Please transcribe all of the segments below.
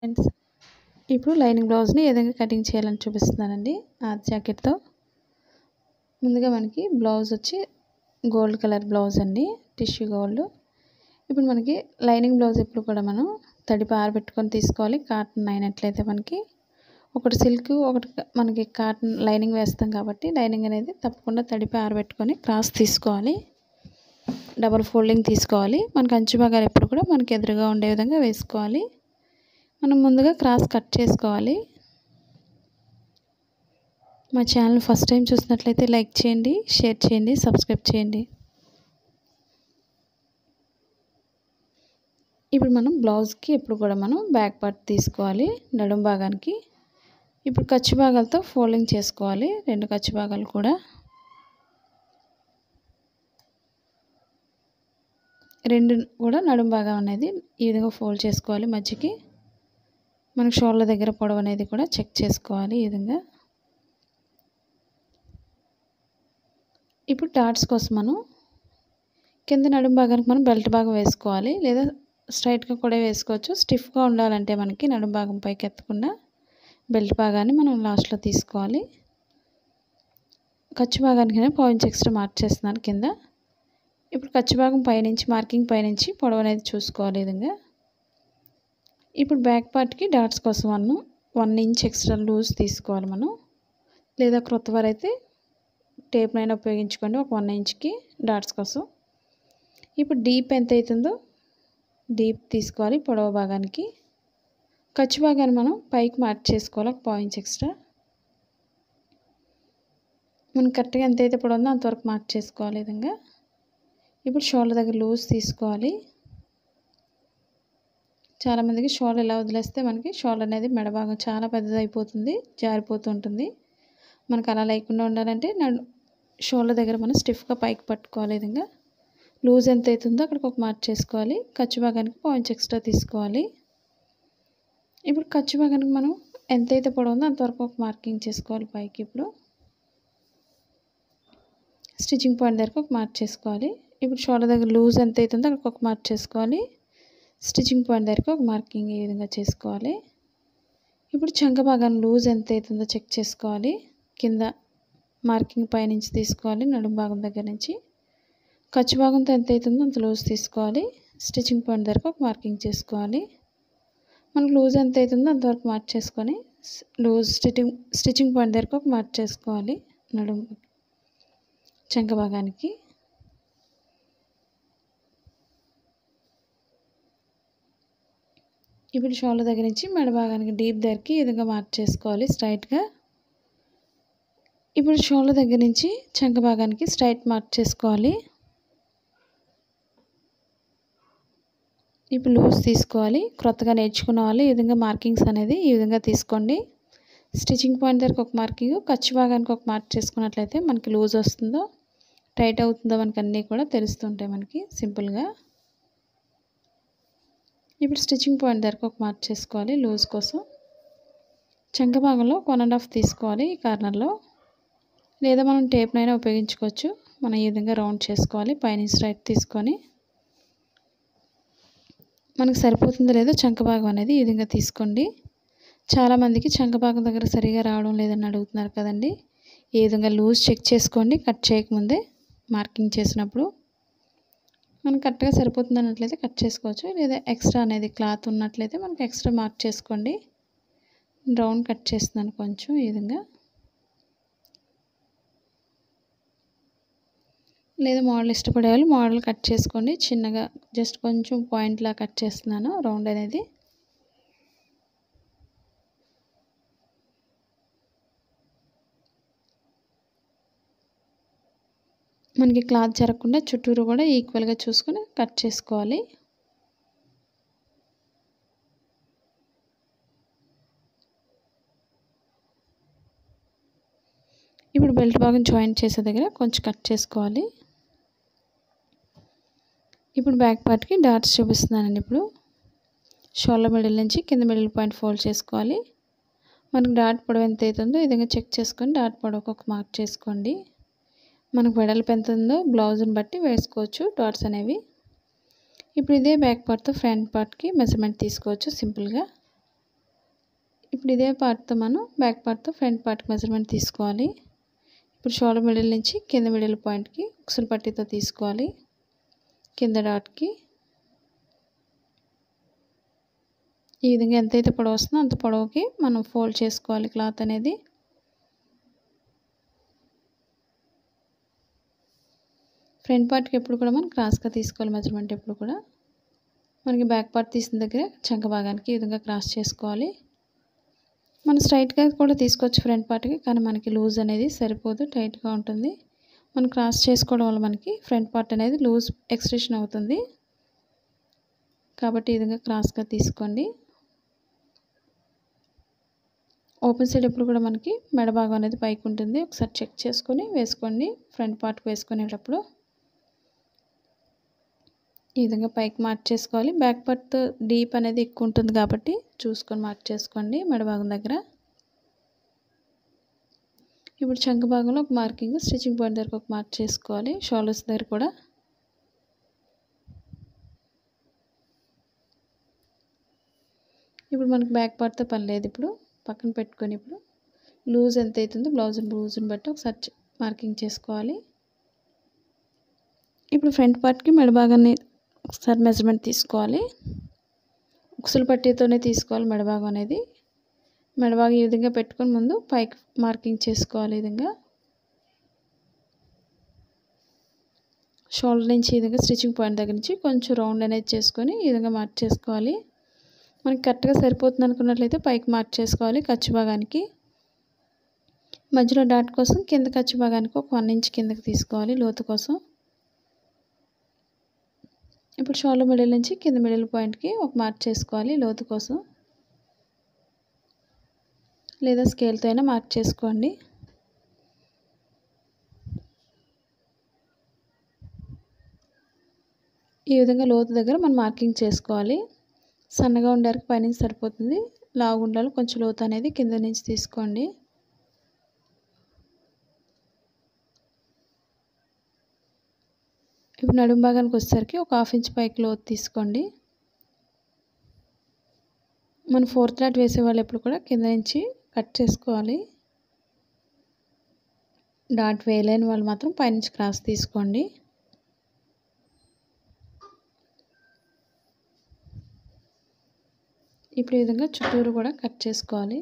friends ఇప్పుడు lining బ్లౌజ్ని ఏ విధంగా కటింగ్ చేయాలని చూపిస్తున్నానండి ఆ జాకెట్తో ముందుగా మనకి బ్లౌజ్ వచ్చి గోల్డ్ కలర్ బ్లౌజ్ అండి టిష్యూ గోల్డ్ ఇప్పుడు మనకి లైనింగ్ బ్లౌజ్ ఎప్పుడు కూడా మనం తడిపి ఆరబెట్టుకొని తీసుకోవాలి కాటన్ అయినట్లయితే మనకి ఒకటి సిల్క్ ఒకటి మనకి కాటన్ లైనింగ్ వేస్తాం కాబట్టి లైనింగ్ అనేది తప్పకుండా తడిపి ఆరబెట్టుకొని క్రాస్ తీసుకోవాలి డబల్ ఫోల్డింగ్ తీసుకోవాలి మనకి అంచు భాగాలు ఎప్పుడు కూడా మనకి ఎదురుగా ఉండే విధంగా వేసుకోవాలి మనం ముందుగా క్రాస్ కట్ చేసుకోవాలి మా ఛానల్ ఫస్ట్ టైం చూసినట్లయితే లైక్ చేయండి షేర్ చేయండి సబ్స్క్రైబ్ చేయండి ఇప్పుడు మనం బ్లౌజ్కి ఎప్పుడు కూడా మనం బ్యాక్ పార్ట్ తీసుకోవాలి నడుం భాగానికి ఇప్పుడు ఖర్చు భాగాలతో ఫోల్డింగ్ చేసుకోవాలి రెండు ఖర్చు భాగాలు కూడా రెండు కూడా నడుం భాగం అనేది ఈ విధంగా ఫోల్డ్ చేసుకోవాలి మధ్యకి మనకు షోల్డర్ దగ్గర పొడవు అనేది కూడా చెక్ చేసుకోవాలి ఈ విధంగా ఇప్పుడు డాట్స్ కోసం మనం కింద నడుం భాగానికి మనం బెల్ట్ భాగం వేసుకోవాలి లేదా స్ట్రైట్గా కూడా వేసుకోవచ్చు స్టిఫ్గా ఉండాలంటే మనకి నడుం భాగం పైకి ఎత్తకుండా బెల్ట్ భాగాన్ని మనం లాస్ట్లో తీసుకోవాలి ఖర్చు భాగానికి పాయింట్స్ ఎక్స్ట్రా మార్చేస్తున్నాను కింద ఇప్పుడు ఖర్చు భాగం పైనుంచి మార్కింగ్ పైనుంచి పొడవు అనేది చూసుకోవాలి ఈ విధంగా ఇప్పుడు బ్యాక్ పార్ట్కి డాట్స్ కోసం one one inch extra loose తీసుకోవాలి మనం లేదా క్రొత్త వారు అయితే టేప్నైనా ఉపయోగించుకోండి ఒక వన్ ఇంచ్కి డాట్స్ కోసం ఇప్పుడు డీప్ ఎంత అవుతుందో డీప్ తీసుకోవాలి పొడవ భాగానికి ఖర్చు భాగాన్ని మనం పైకి మార్చేసుకోవాలి ఒక పాయింట్స్ ఎక్స్ట్రా మనం కరెక్ట్గా ఎంత అయితే పొడవు ఉందో అంతవరకు మార్చేసుకోవాలి విధంగా ఇప్పుడు షోల్డర్ దగ్గర లూజ్ తీసుకోవాలి చాలామందికి షోల్డర్ ఇలా వదిలేస్తే మనకి షోల్డర్ అనేది మెడభాగం చాలా పెద్దది అయిపోతుంది జారిపోతూ ఉంటుంది మనకు అలా లేకుండా ఉండాలంటే నడు షోల్డర్ దగ్గర మనం స్టిఫ్గా పైకి పట్టుకోవాలి విధంగా లూజ్ ఎంత అవుతుందో అక్కడికి ఒక మార్క్ చేసుకోవాలి ఖర్చు భాగానికి పాయింట్స్ ఎక్స్ట్రా తీసుకోవాలి ఇప్పుడు ఖర్చు భాగానికి మనం ఎంత అయితే పొడవు ఉందో అంతవరకు ఒక మార్కింగ్ చేసుకోవాలి పైకి ఇప్పుడు స్టిచ్చింగ్ పాయింట్ దగ్గరకు ఒక మార్క్ చేసుకోవాలి ఇప్పుడు షోల్డర్ దగ్గర లూజ్ ఎంత అవుతుందో అక్కడికి ఒక మార్క్ చేసుకోవాలి స్టిచ్చింగ్ పాయింట్ దగ్గరకు ఒక మార్కింగ్ ఈ విధంగా చేసుకోవాలి ఇప్పుడు చంక భాగం లూజ్ ఎంత అవుతుందో చెక్ చేసుకోవాలి కింద మార్కింగ్ పైనుంచి తీసుకోవాలి నడుం భాగం దగ్గర నుంచి ఖర్చు భాగంతో ఎంత అవుతుందో అంత లూజ్ తీసుకోవాలి స్టిచ్చింగ్ పాయింట్ దగ్గరకు ఒక మార్కింగ్ చేసుకోవాలి మనకు లూజ్ ఎంత అవుతుందో అంతవరకు మార్క్ చేసుకొని లూజ్ స్టిచ్చింగ్ స్టిచ్చింగ్ పాయింట్ దగ్గరకు ఒక మార్క్ చేసుకోవాలి నడుం చంక భాగానికి ఇప్పుడు షోల్డర్ దగ్గర నుంచి మెడ భాగానికి డీప్ దగ్గరికి ఈ విధంగా మార్క్ చేసుకోవాలి స్ట్రైట్గా ఇప్పుడు షోల్డర్ దగ్గర నుంచి చంక భాగానికి స్ట్రైట్ మార్క్ చేసుకోవాలి ఇప్పుడు లూజ్ తీసుకోవాలి క్రొత్తగా నేర్చుకున్న వాళ్ళు ఈ విధంగా మార్కింగ్స్ అనేది ఈ విధంగా తీసుకోండి స్టిచ్చింగ్ పాయింట్ దగ్గరకు ఒక మార్కింగ్ ఖర్చు భాగానికి ఒక మార్క్ చేసుకున్నట్లయితే మనకి లూజ్ వస్తుందో టైట్ అవుతుందో మనకి అన్నీ కూడా తెలుస్తుంటాయి మనకి సింపుల్గా ఇప్పుడు స్టిచ్చింగ్ పాయింట్ దగ్గరకు ఒక మార్క్ చేసుకోవాలి లూజ్ కోసం చంక భాగంలో వన్ అండ్ హాఫ్ తీసుకోవాలి ఈ కార్నర్లో లేదా మనం టేప్నైనా ఉపయోగించుకోవచ్చు మనం ఈ విధంగా రౌండ్ చేసుకోవాలి పైన స్ట్రైట్ తీసుకొని మనకు సరిపోతుందో లేదో చంక భాగం అనేది ఈ విధంగా తీసుకోండి చాలామందికి చంక భాగం దగ్గర సరిగా రావడం లేదని అడుగుతున్నారు కదండి ఈ విధంగా లూజ్ చెక్ చేసుకోండి కట్ చేయకముందే మార్కింగ్ చేసినప్పుడు మనకు కరెక్ట్గా సరిపోతుంది అన్నట్లయితే కట్ చేసుకోవచ్చు లేదా ఎక్స్ట్రా అనేది క్లాత్ ఉన్నట్లయితే మనకు ఎక్స్ట్రా మార్క్ చేసుకోండి రౌండ్ కట్ చేస్తున్నాను కొంచెం ఈ విధంగా లేదా మోడల్ ఇష్టపడే వాళ్ళు మోడల్ కట్ చేసుకోండి చిన్నగా జస్ట్ కొంచెం పాయింట్లా కట్ చేస్తున్నాను రౌండ్ అనేది మనకి క్లాత్ జరగకుండా చుట్టూరు కూడా ఈక్వల్గా చూసుకొని కట్ చేసుకోవాలి ఇప్పుడు బెల్ట్ భాగం జాయింట్ చేసే దగ్గర కొంచెం కట్ చేసుకోవాలి ఇప్పుడు బ్యాక్ పార్ట్కి డాట్స్ చూపిస్తున్నానండి ఇప్పుడు షోల్డర్ మిడిల్ నుంచి కింద మిడిల్ పాయింట్ ఫోల్డ్ చేసుకోవాలి మనకు డాట్ పొడవు ఎంత అవుతుందో ఈ విధంగా చెక్ చేసుకొని డాట్ పొడవుకు ఒక మార్క్ చేసుకోండి మనకు వెడల్పు ఎంత ఉందో బ్లౌజ్ని బట్టి వేసుకోవచ్చు డాట్స్ అనేవి ఇప్పుడు ఇదే బ్యాక్ పార్ట్తో ఫ్రంట్ పార్ట్కి మెజర్మెంట్ తీసుకోవచ్చు సింపుల్గా ఇప్పుడు ఇదే పార్ట్తో మనం బ్యాక్ పార్ట్తో ఫ్రంట్ పార్ట్కి మెజర్మెంట్ తీసుకోవాలి ఇప్పుడు షోల్డర్ మిడిల్ నుంచి కింద మిడిల్ పాయింట్కి ఉక్సులు పట్టీతో తీసుకోవాలి కింద డాట్కి ఈ విధంగా ఎంతైతే పొడవు వస్తుందో అంత పొడవుకి మనం ఫోల్డ్ చేసుకోవాలి క్లాత్ అనేది ఫ్రంట్ పార్ట్కి ఎప్పుడు కూడా మనం క్రాస్గా తీసుకోవాలి మెజర్మెంట్ ఎప్పుడు కూడా మనకి బ్యాక్ పార్ట్ తీసిన దగ్గర చంక భాగానికి ఈ విధంగా క్రాస్ చేసుకోవాలి మనం స్ట్రైట్గా కూడా తీసుకోవచ్చు ఫ్రంట్ పార్ట్కి కానీ మనకి లూజ్ అనేది సరిపోదు టైట్గా ఉంటుంది మనం క్రాస్ చేసుకోవడం వల్ల మనకి ఫ్రంట్ పార్ట్ అనేది లూజ్ ఎక్స్టెన్షన్ అవుతుంది కాబట్టి ఈ విధంగా క్రాస్గా తీసుకోండి ఓపెన్ సైడ్ ఎప్పుడు కూడా మనకి మెడ భాగం అనేది పైకి ఉంటుంది ఒకసారి చెక్ చేసుకొని వేసుకోండి ఫ్రంట్ పార్ట్కి వేసుకునేటప్పుడు ఈ విధంగా పైకి మార్క్ చేసుకోవాలి బ్యాక్ పార్ట్ డీప్ అనేది ఎక్కువ ఉంటుంది కాబట్టి చూసుకొని మార్క్ చేసుకోండి మెడ భాగం దగ్గర ఇప్పుడు చంక భాగంలో ఒక మార్కింగ్ స్టిచ్చింగ్ పాయింట్ దగ్గర ఒక మార్క్ చేసుకోవాలి షోల్డర్స్ దగ్గర కూడా ఇప్పుడు మనకు బ్యాక్ పార్ట్తో పని లేదు ఇప్పుడు పక్కన పెట్టుకొని ఇప్పుడు లూజ్ ఎంత అవుతుందో బ్లౌజ్ లూజ్ని బట్టి ఒకసారి మార్కింగ్ చేసుకోవాలి ఇప్పుడు ఫ్రంట్ పార్ట్కి మెడ భాగాన్ని ఒకసారి మెజర్మెంట్ తీసుకోవాలి ఉక్సులు పట్టీతోనే తీసుకోవాలి మెడభాగం అనేది మెడభాగం ఈ విధంగా పెట్టుకొని ముందు పైకి మార్కింగ్ చేసుకోవాలి ఈ విధంగా షోల్డర్ నుంచి ఈ విధంగా స్టిచ్చింగ్ పాయింట్ దగ్గర నుంచి కొంచెం రౌండ్ అనేది చేసుకొని ఈ విధంగా మార్క్ చేసుకోవాలి మనకి కరెక్ట్గా సరిపోతుంది అనుకున్నట్లయితే పైకి మార్క్ చేసుకోవాలి ఖర్చు భాగానికి మధ్యలో డాట్ కోసం కింద ఖర్చు భాగానికి ఒక వన్ ఇంచ్ కిందకి తీసుకోవాలి లోతు కోసం ఇప్పుడు షోల్డర్ మిడిల్ నుంచి కింద మిడిల్ పాయింట్కి ఒక మార్క్ చేసుకోవాలి లోతు కోసం లేదా స్కేల్తో అయినా మార్క్ చేసుకోండి ఈ విధంగా లోతు దగ్గర మనం మార్కింగ్ చేసుకోవాలి సన్నగా ఉండడానికి పైనుంచి సరిపోతుంది లావు ఉండాలి కొంచెం లోతు అనేది కింద నుంచి తీసుకోండి ఇప్పుడు నడుము భాగానికి వచ్చేసరికి ఒక హాఫ్ ఇంచ్ పైకి లోతు తీసుకోండి మనం ఫోర్త్ డాట్ వేసే వాళ్ళు ఎప్పుడు కూడా కింద నుంచి కట్ చేసుకోవాలి డాట్ వేయలేని వాళ్ళు మాత్రం పైనుంచి క్రాస్ తీసుకోండి ఇప్పుడు ఈ విధంగా చుట్టూరు కూడా కట్ చేసుకోవాలి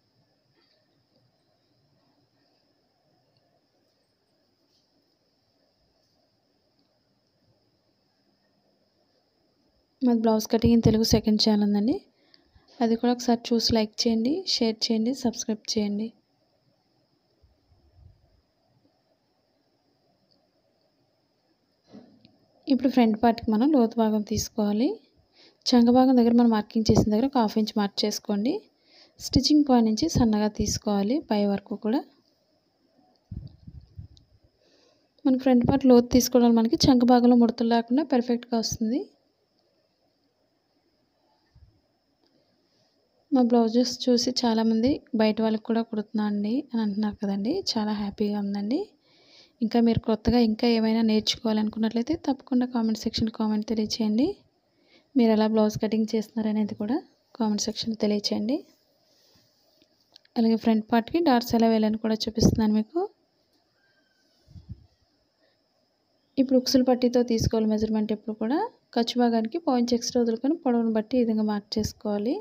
మాది blouse cutting in Telugu second channel ఉందండి అది కూడా ఒకసారి చూసి లైక్ చేయండి షేర్ చేయండి సబ్స్క్రైబ్ చేయండి ఇప్పుడు ఫ్రంట్ పార్ట్కి మనం లోతు భాగం తీసుకోవాలి చంగ భాగం దగ్గర మనం మార్కింగ్ చేసిన దగ్గర ఒక హాఫ్ ఇంచ్ మార్క్ చేసుకోండి స్టిచ్చింగ్ పాయింట్ నుంచి సన్నగా తీసుకోవాలి పై వరకు కూడా మనకి ఫ్రంట్ పార్ట్ లోతు తీసుకోవడం మనకి చంక భాగంలో ముడతలు లేకుండా పర్ఫెక్ట్గా వస్తుంది మా బ్లౌజెస్ చూసి చాలామంది బయట వాళ్ళకి కూడా కుడుతున్నా అండి అని అంటున్నారు కదండి చాలా హ్యాపీగా ఉందండి ఇంకా మీరు కొత్తగా ఇంకా ఏమైనా నేర్చుకోవాలనుకున్నట్లయితే తప్పకుండా కామెంట్ సెక్షన్ కామెంట్ తెలియచేయండి మీరు ఎలా బ్లౌజ్ కటింగ్ చేస్తున్నారనేది కూడా కామెంట్ సెక్షన్ తెలియచేయండి అలాగే ఫ్రంట్ పార్ట్కి డాట్స్ ఎలా వేయాలని కూడా చూపిస్తున్నాను మీకు ఇప్పుడు ఉక్సులు పట్టీతో తీసుకోవాలి మెజర్మెంట్ ఎప్పుడు కూడా ఖర్చు భాగానికి పాయింట్స్ ఎక్స్ట్రా వదులుకొని పొడవును బట్టి ఈ విధంగా మార్క్ చేసుకోవాలి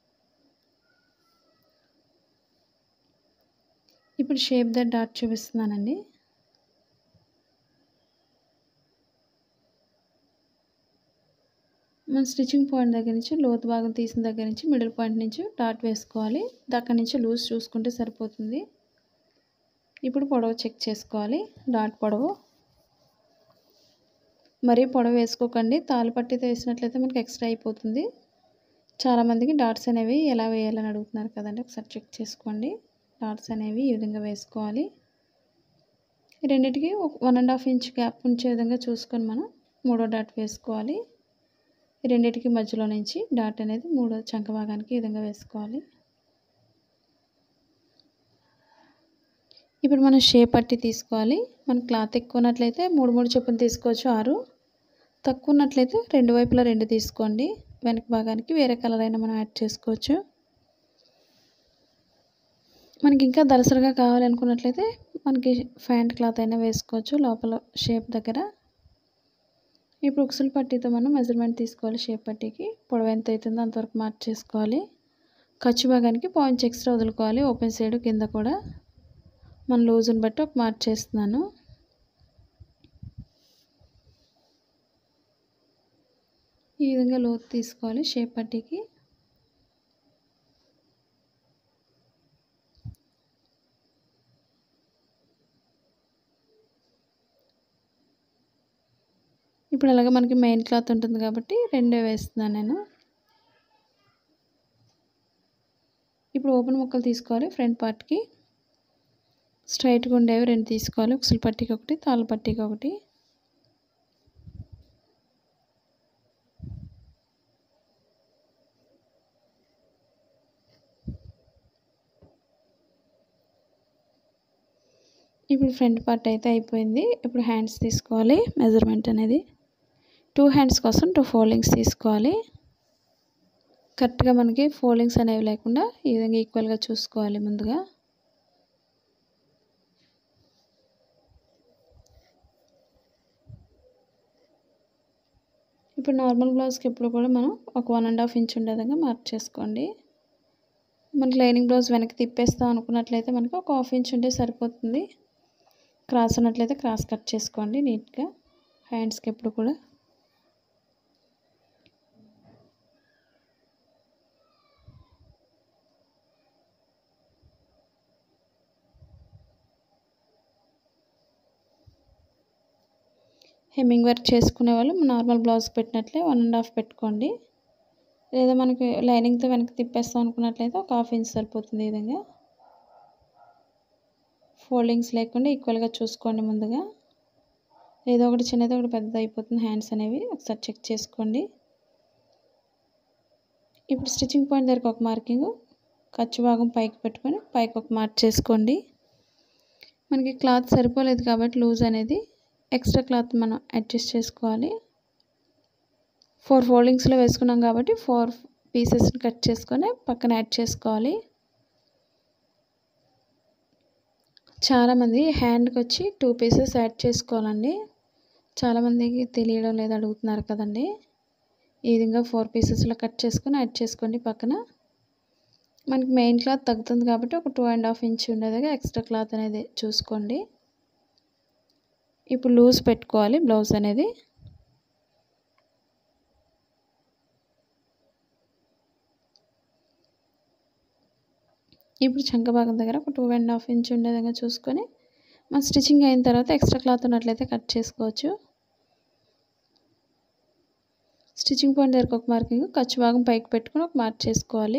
ఇప్పుడు షేప్ ద డాట్ చూపిస్తున్నానండి మన స్టిచ్చింగ్ పాయింట్ దగ్గర నుంచి లోతు భాగం తీసిన దగ్గర నుంచి మిడిల్ పాయింట్ నుంచి డాట్ వేసుకోవాలి అక్కడి నుంచి లూజ్ చూసుకుంటే సరిపోతుంది ఇప్పుడు పొడవు చెక్ చేసుకోవాలి డాట్ పొడవు మరీ పొడవు వేసుకోకండి తాళ్ళు పట్టితో వేసినట్లయితే మనకి ఎక్స్ట్రా అయిపోతుంది చాలామందికి డాట్స్ అనేవి ఎలా వేయాలని అడుగుతున్నారు కదండి ఒకసారి చెక్ చేసుకోండి డాట్స్ అనేవి ఈ విధంగా వేసుకోవాలి రెండింటికి one and half inch gap ఉంచే విధంగా చూసుకొని మనం మూడో డాట్ వేసుకోవాలి రెండింటికి మధ్యలో నుంచి డాట్ అనేది మూడో చంక భాగానికి ఈ విధంగా వేసుకోవాలి ఇప్పుడు మనం షేప్ పట్టి తీసుకోవాలి మన క్లాత్ ఎక్కువ ఉన్నట్లయితే మూడు మూడు చొప్పున తీసుకోవచ్చు ఆరు తక్కువ ఉన్నట్లయితే రెండు వైపులా రెండు తీసుకోండి వెనక భాగానికి వేరే కలర్ అయినా మనం యాడ్ చేసుకోవచ్చు మనకి ఇంకా దలసరిగా కావాలనుకున్నట్లయితే మనకి ఫ్యాంట్ క్లాత్ అయినా వేసుకోవచ్చు లోపల షేప్ దగ్గర ఇప్పుడు ఉక్సులు పట్టీతో మనం మెజర్మెంట్ తీసుకోవాలి షేప్ పట్టీకి పొడవు ఎంత అవుతుందో అంతవరకు మార్క్ చేసుకోవాలి ఖర్చు భాగానికి పాయింట్స్ ఎక్స్ట్రా వదులుకోవాలి ఓపెన్ సైడ్ కింద కూడా మన లూజుని బట్టి ఒక మార్క్ చేస్తున్నాను ఈ విధంగా లోతు తీసుకోవాలి షేప్ పట్టీకి ఇప్పుడు అలాగే మనకి మెయిన్ క్లాత్ ఉంటుంది కాబట్టి రెండే వేస్తున్నాను నేను ఇప్పుడు ఓపెన్ ముక్కలు తీసుకోవాలి ఫ్రంట్ పార్ట్కి స్ట్రైట్గా ఉండేవి రెండు తీసుకోవాలి ఉక్సులు పట్టీకి ఒకటి తాళ్ళ పట్టీకి ఒకటి ఇప్పుడు ఫ్రంట్ పార్ట్ అయితే అయిపోయింది ఇప్పుడు హ్యాండ్స్ తీసుకోవాలి మెజర్మెంట్ అనేది టూ హ్యాండ్స్ కోసం టూ ఫోల్డింగ్స్ తీసుకోవాలి కరెక్ట్గా మనకి ఫోల్డింగ్స్ అనేవి లేకుండా ఈ విధంగా ఈక్వల్గా చూసుకోవాలి ముందుగా ఇప్పుడు నార్మల్ బ్లౌజ్కి ఎప్పుడు కూడా మనం ఒక వన్ అండ్ హాఫ్ ఇంచ్ ఉండే విధంగా మార్క్ చేసుకోండి మనకి లైనింగ్ బ్లౌజ్ వెనక్కి తిప్పేస్తాం అనుకున్నట్లయితే మనకి ఒక హాఫ్ ఇంచ్ ఉంటే సరిపోతుంది క్రాస్ ఉన్నట్లయితే క్రాస్ కట్ చేసుకోండి నీట్గా హ్యాండ్స్కి ఎప్పుడు కూడా హెమ్మింగ్ వర్క్ చేసుకునే వాళ్ళు నార్మల్ బ్లౌజ్ పెట్టినట్లే వన్ అండ్ హాఫ్ పెట్టుకోండి లేదా మనకి లైనింగ్తో వెనక్కి తిప్పేస్తాం అనుకున్నట్లయితే ఒక హాఫ్ ఇంచ్ సరిపోతుంది ఈ విధంగా ఫోల్డింగ్స్ లేకుండా ఈక్వల్గా చూసుకోండి ముందుగా ఏదో ఒకటి చిన్నది ఒకటి పెద్దది అయిపోతుంది హ్యాండ్స్ అనేవి ఒకసారి చెక్ చేసుకోండి ఇప్పుడు స్టిచ్చింగ్ పాయింట్ దగ్గరకు ఒక మార్కింగ్ ఖర్చు భాగం పైకి పెట్టుకొని పైకి ఒక మార్క్ చేసుకోండి మనకి క్లాత్ సరిపోలేదు కాబట్టి లూజ్ అనేది ఎక్స్ట్రా క్లాత్ మనం అడ్జస్ట్ చేసుకోవాలి ఫోర్ ఫోల్డింగ్స్లో వేసుకున్నాం కాబట్టి ఫోర్ పీసెస్ని కట్ చేసుకొని పక్కన యాడ్ చేసుకోవాలి చాలామంది హ్యాండ్కి వచ్చి టూ పీసెస్ యాడ్ చేసుకోవాలండి చాలామందికి తెలియడం లేదు అడుగుతున్నారు కదండి ఈ విధంగా ఫోర్ పీసెస్లో కట్ చేసుకొని యాడ్ చేసుకోండి పక్కన మనకి మెయిన్ క్లాత్ తగ్గుతుంది కాబట్టి ఒక టూ అండ్ హాఫ్ ఇంచ్ ఉండేదిగా ఎక్స్ట్రా క్లాత్ అనేది చూసుకోండి ఇప్పుడు లూజ్ పెట్టుకోవాలి బ్లౌజ్ అనేది ఇప్పుడు చంక భాగం దగ్గర ఒక టూ అండ్ హాఫ్ ఇంచ్ ఉండే విధంగా చూసుకొని మన స్టిచ్చింగ్ అయిన తర్వాత ఎక్స్ట్రా క్లాత్ ఉన్నట్లయితే కట్ చేసుకోవచ్చు స్టిచ్చింగ్ పాయింట్ దగ్గరకు ఒక మార్కింగ్ ఖర్చు భాగం పైకి పెట్టుకొని ఒక మార్క్ చేసుకోవాలి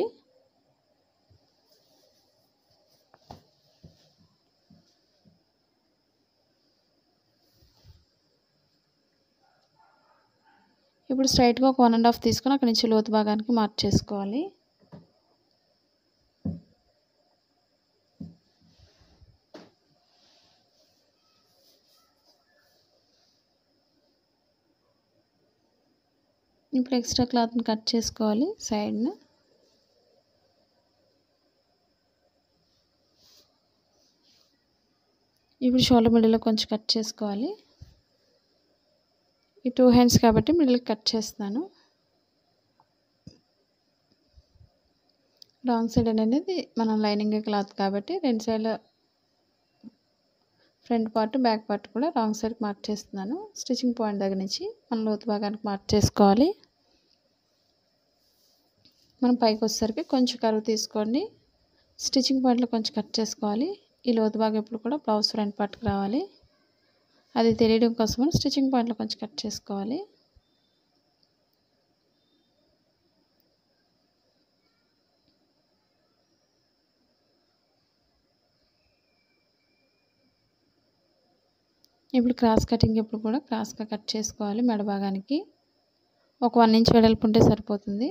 ఇప్పుడు స్ట్రైట్గా ఒక వన్ అండ్ హాఫ్ తీసుకొని అక్కడి నుంచి లోతు భాగానికి మార్క్ చేసుకోవాలి ఇప్పుడు ఎక్స్ట్రా క్లాత్ని కట్ చేసుకోవాలి సైడ్ను ఇప్పుడు షోల్డర్ మిడిల్లో కొంచెం కట్ చేసుకోవాలి ఈ టూ హ్యాండ్స్ కాబట్టి మిడిల్ కట్ చేస్తున్నాను రాంగ్ సైడ్ అనేది మనం లైనింగ్ క్లాత్ కాబట్టి రెండు సైడ్ల ఫ్రంట్ పార్ట్ బ్యాక్ పార్ట్ కూడా రాంగ్ సైడ్ మార్క్ చేస్తున్నాను స్టిచ్చింగ్ పాయింట్ దగ్గర నుంచి మనం లోతు భాగానికి మార్క్ చేసుకోవాలి మనం పైకి వచ్చేసరికి కొంచెం కరువు తీసుకోండి స్టిచ్చింగ్ పాయింట్లో కొంచెం కట్ చేసుకోవాలి ఈ లోతు భాగం ఎప్పుడు కూడా బ్లౌజ్ ఫ్రంట్ పార్ట్కి రావాలి అది తెలియడం కోసం స్టిచ్చింగ్ పాయింట్లో కొంచెం కట్ చేసుకోవాలి ఇప్పుడు క్రాస్ కటింగ్ ఎప్పుడు కూడా క్రాస్గా కట్ చేసుకోవాలి మెడ భాగానికి ఒక వన్ ఇంచ్ వెడల్పు ఉంటే సరిపోతుంది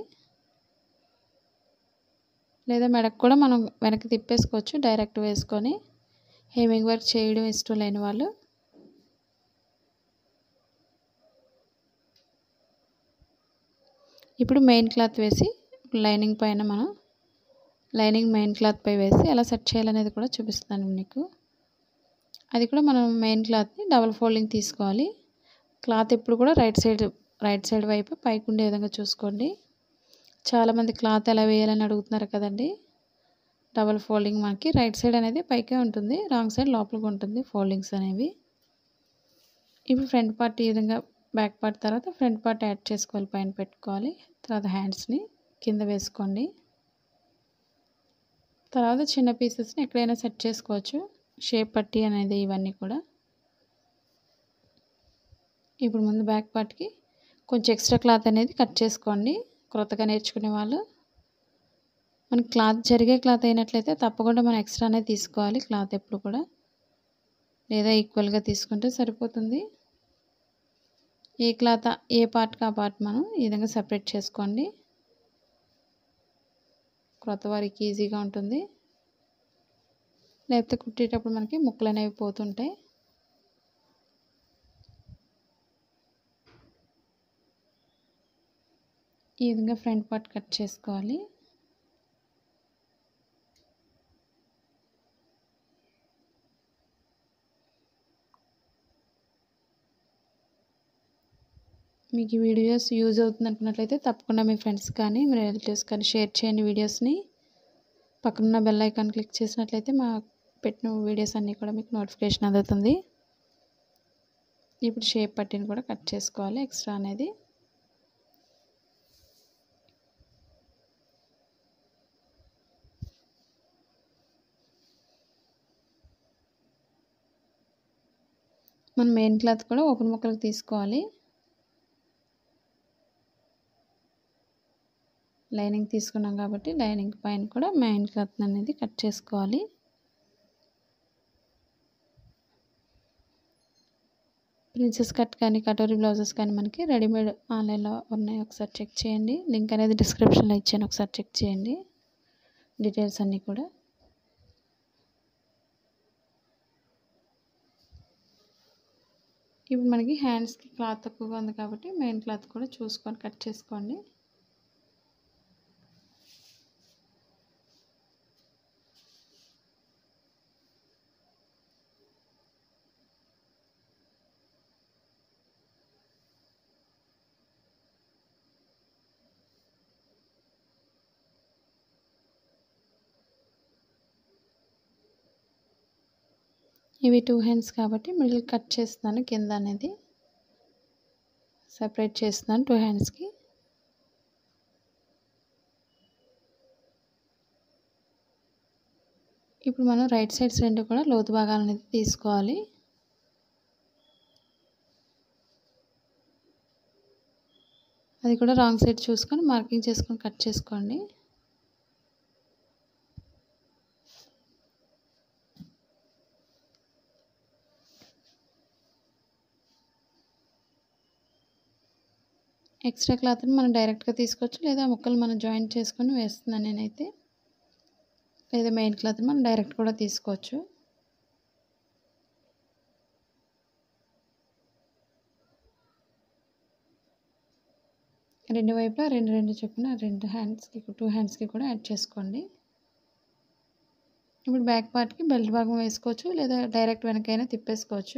లేదా మెడకు కూడా మనం వెనక్కి తిప్పేసుకోవచ్చు డైరెక్ట్ వేసుకొని హేమింగ్ వర్క్ చేయడం ఇష్టం లేని వాళ్ళు ఇప్పుడు మెయిన్ క్లాత్ వేసి లైనింగ్ పైన మనం లైనింగ్ మెయిన్ క్లాత్పై వేసి ఎలా సెట్ చేయాలనేది కూడా చూపిస్తాను మీకు అది కూడా మనం మెయిన్ క్లాత్ని డబల్ ఫోల్డింగ్ తీసుకోవాలి క్లాత్ ఎప్పుడు కూడా రైట్ సైడ్ రైట్ సైడ్ వైపు పైకి ఉండే విధంగా చూసుకోండి చాలామంది క్లాత్ ఎలా వేయాలని అడుగుతున్నారు కదండి డబల్ ఫోల్డింగ్ మనకి రైట్ సైడ్ అనేది పైకే ఉంటుంది రాంగ్ సైడ్ లోపలికి ఉంటుంది ఫోల్డింగ్స్ అనేవి ఇప్పుడు ఫ్రంట్ పార్ట్ ఈ విధంగా బ్యాక్ పార్ట్ తర్వాత ఫ్రంట్ పార్ట్ యాడ్ చేసుకోవాలి పైన పెట్టుకోవాలి తర్వాత హ్యాండ్స్ని కింద వేసుకోండి తర్వాత చిన్న పీసెస్ని ఎక్కడైనా సెట్ చేసుకోవచ్చు షేప్ పట్టి అనేది ఇవన్నీ కూడా ఇప్పుడు ముందు బ్యాక్ పార్ట్కి కొంచెం ఎక్స్ట్రా క్లాత్ అనేది కట్ చేసుకోండి క్రొత్తగా నేర్చుకునే వాళ్ళు మనకి క్లాత్ జరిగే క్లాత్ అయినట్లయితే తప్పకుండా మనం ఎక్స్ట్రా అనేది తీసుకోవాలి క్లాత్ ఎప్పుడు కూడా లేదా ఈక్వల్గా తీసుకుంటే సరిపోతుంది ఏ క్లాత్ ఏ పార్ట్కి ఆ పార్ట్ మనం ఈ విధంగా సపరేట్ చేసుకోండి క్రొత్త వారికి ఈజీగా ఉంటుంది లేకపోతే కుట్టేటప్పుడు మనకి ముక్కలు అనేవి పోతుంటాయి ఈ విధంగా ఫ్రంట్ పార్ట్ కట్ చేసుకోవాలి మీకు ఈ వీడియోస్ యూజ్ అవుతుంది అనుకున్నట్లయితే తప్పకుండా మీ ఫ్రెండ్స్ కానీ మీ రిలేటివ్స్ కానీ షేర్ చేయండి వీడియోస్ని పక్కనున్న బెల్ ఐకాన్ క్లిక్ చేసినట్లయితే మా పెట్టిన వీడియోస్ అన్నీ కూడా మీకు నోటిఫికేషన్ అందుతుంది ఇప్పుడు షేప్ పట్టిని కూడా కట్ చేసుకోవాలి ఎక్స్ట్రా అనేది మన మెయిన్ క్లాత్ కూడా ఓపెన్ ముక్కలకు తీసుకోవాలి లైనింగ్ తీసుకున్నాం కాబట్టి లైనింగ్ పైన కూడా మెయిన్ క్లాత్ అనేది కట్ చేసుకోవాలి ప్రిన్సెస్ కట్ కానీ కటోరీ బ్లౌజెస్ కానీ మనకి రెడీమేడ్ ఆన్లైన్లో ఉన్నాయి ఒకసారి చెక్ చేయండి లింక్ అనేది డిస్క్రిప్షన్లో ఇచ్చాను ఒకసారి చెక్ చేయండి డీటెయిల్స్ అన్నీ కూడా ఇప్పుడు మనకి హ్యాండ్స్కి క్లాత్ తక్కువగా ఉంది కాబట్టి మెయిన్ క్లాత్ కూడా చూసుకొని కట్ చేసుకోండి ఇవి టూ హ్యాండ్స్ కాబట్టి మిడిల్ కట్ చేస్తున్నాను కింద అనేది సపరేట్ చేస్తున్నాను టూ హ్యాండ్స్కి ఇప్పుడు మనం రైట్ సైడ్స్ రెండు కూడా లోతు భాగాలు అనేది తీసుకోవాలి అది కూడా రాంగ్ సైడ్ చూసుకొని మార్కింగ్ చేసుకొని కట్ చేసుకోండి ఎక్స్ట్రా క్లాత్ని మనం డైరెక్ట్గా తీసుకోవచ్చు లేదా ముక్కలు మనం జాయింట్ చేసుకొని వేస్తున్నాను నేనైతే లేదా మెయిన్ క్లాత్ని మనం డైరెక్ట్ కూడా తీసుకోవచ్చు రెండు వైపులా రెండు రెండు చొప్పున రెండు హ్యాండ్స్కి టూ హ్యాండ్స్కి కూడా యాడ్ చేసుకోండి ఇప్పుడు బ్యాక్ పార్ట్కి బెల్ట్ భాగం వేసుకోవచ్చు లేదా డైరెక్ట్ వెనకైనా తిప్పేసుకోవచ్చు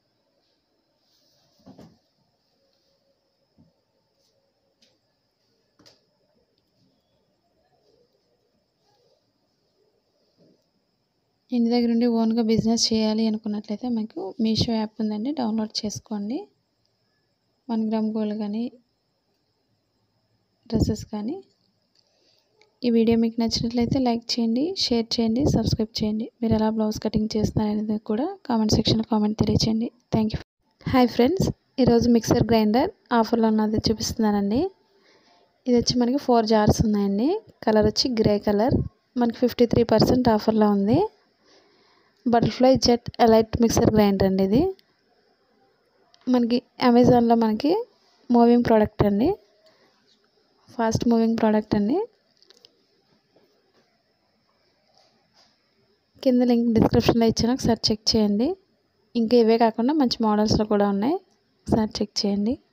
ఇంటి దగ్గర నుండి ఓన్గా బిజినెస్ చేయాలి అనుకున్నట్లయితే మీకు మీషో యాప్ ఉందండి డౌన్లోడ్ చేసుకోండి వన్ గ్రామ్ గోల్డ్ కానీ డ్రెస్సెస్ కానీ ఈ వీడియో మీకు నచ్చినట్లయితే లైక్ చేయండి షేర్ చేయండి సబ్స్క్రైబ్ చేయండి మీరు ఎలా బ్లౌజ్ కటింగ్ చేస్తున్నారనేది కూడా కామెంట్ సెక్షన్లో కామెంట్ తెలియచేయండి థ్యాంక్ యూ హాయ్ ఫ్రెండ్స్ ఈరోజు మిక్సర్ గ్రైండర్ ఆఫర్లో ఉన్నది చూపిస్తున్నానండి ఇది వచ్చి మనకి ఫోర్ జార్స్ ఉన్నాయండి కలర్ వచ్చి గ్రే కలర్ మనకి ఫిఫ్టీ త్రీ పర్సెంట్ ఆఫర్లో ఉంది butterfly jet elite mixer grinder అండి ఇది మనకి అమెజాన్లో మనకి మూవింగ్ ప్రోడక్ట్ అండి ఫాస్ట్ మూవింగ్ ప్రోడక్ట్ అండి కింద లింక్ డిస్క్రిప్షన్లో ఇచ్చాను ఒకసారి చెక్ చేయండి ఇంకా ఇవే కాకుండా మంచి మోడల్స్లో కూడా ఉన్నాయి ఒకసారి చెక్ చేయండి